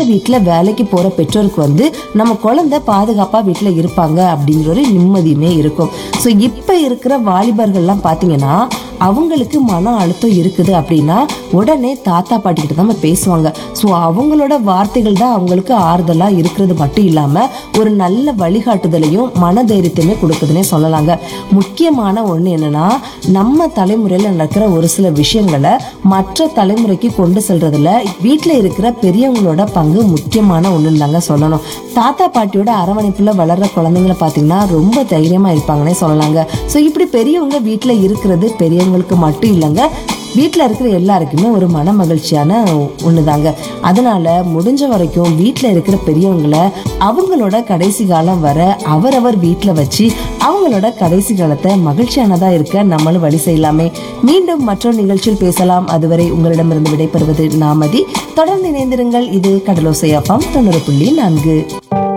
வீட்டுல வேலைக்கு போற பெற்றோருக்கு வந்து நம்ம குழந்தை பாதுகாப்பா வீட்டுல இருப்பாங்க அப்படிங்கிற ஒரு நிம்மதியுமே இருக்கும் ஸோ இப்ப இருக்கிற வாலிபர்கள்லாம் பாத்தீங்கன்னா அவங்களுக்கு மன அழுத்தம் இருக்குது அப்படின்னா உடனே தாத்தா பாட்டி கிட்ட தான் பேசுவாங்க ஸோ அவங்களோட வார்த்தைகள் தான் அவங்களுக்கு ஆறுதலா இருக்கிறது மட்டும் இல்லாம ஒரு நல்ல வழிகாட்டுதலையும் மனதைரியத்தையுமே கொடுக்குதுன்னே சொல்லலாங்க முக்கியமான ஒண்ணு என்னன்னா நம்ம தலைமுறையில நடக்கிற ஒரு சில விஷயங்களை மற்ற தலைமுறைக்கு கொண்டு செல்றதுல வீட்டில் இருக்கிற பெரியவங்களோட பங்கு முக்கியமான ஒண்ணுன்னு தாங்க சொல்லணும் தாத்தா பாட்டியோட அரவணைப்புல வளர்ற குழந்தைங்களை பார்த்தீங்கன்னா ரொம்ப தைரியமா இருப்பாங்கன்னே சொல்லலாங்க ஸோ இப்படி பெரியவங்க வீட்டில் இருக்கிறது பெரியவங்களுக்கு மட்டும் இல்லைங்க வீட்டில் இருக்கிற எல்லாருக்குமே ஒரு மன மகிழ்ச்சியான ஒண்ணுதாங்க அதனால முடிஞ்ச வரைக்கும் வீட்டில் இருக்கிற பெரியவங்களை அவங்களோட கடைசி காலம் வர அவரவர் வீட்டில் வச்சு அவங்களோட கடைசி காலத்தை மகிழ்ச்சியானதா இருக்க நம்மளும் வழி செய்யலாமே மீண்டும் மற்றொரு நிகழ்ச்சியில் பேசலாம் அதுவரை உங்களிடமிருந்து விடைபெறுவது நாமதி தொடர்ந்து இணைந்திருங்கள் இது கடலோசையாப்பாம் தொண்ணூறு புள்ளி நான்கு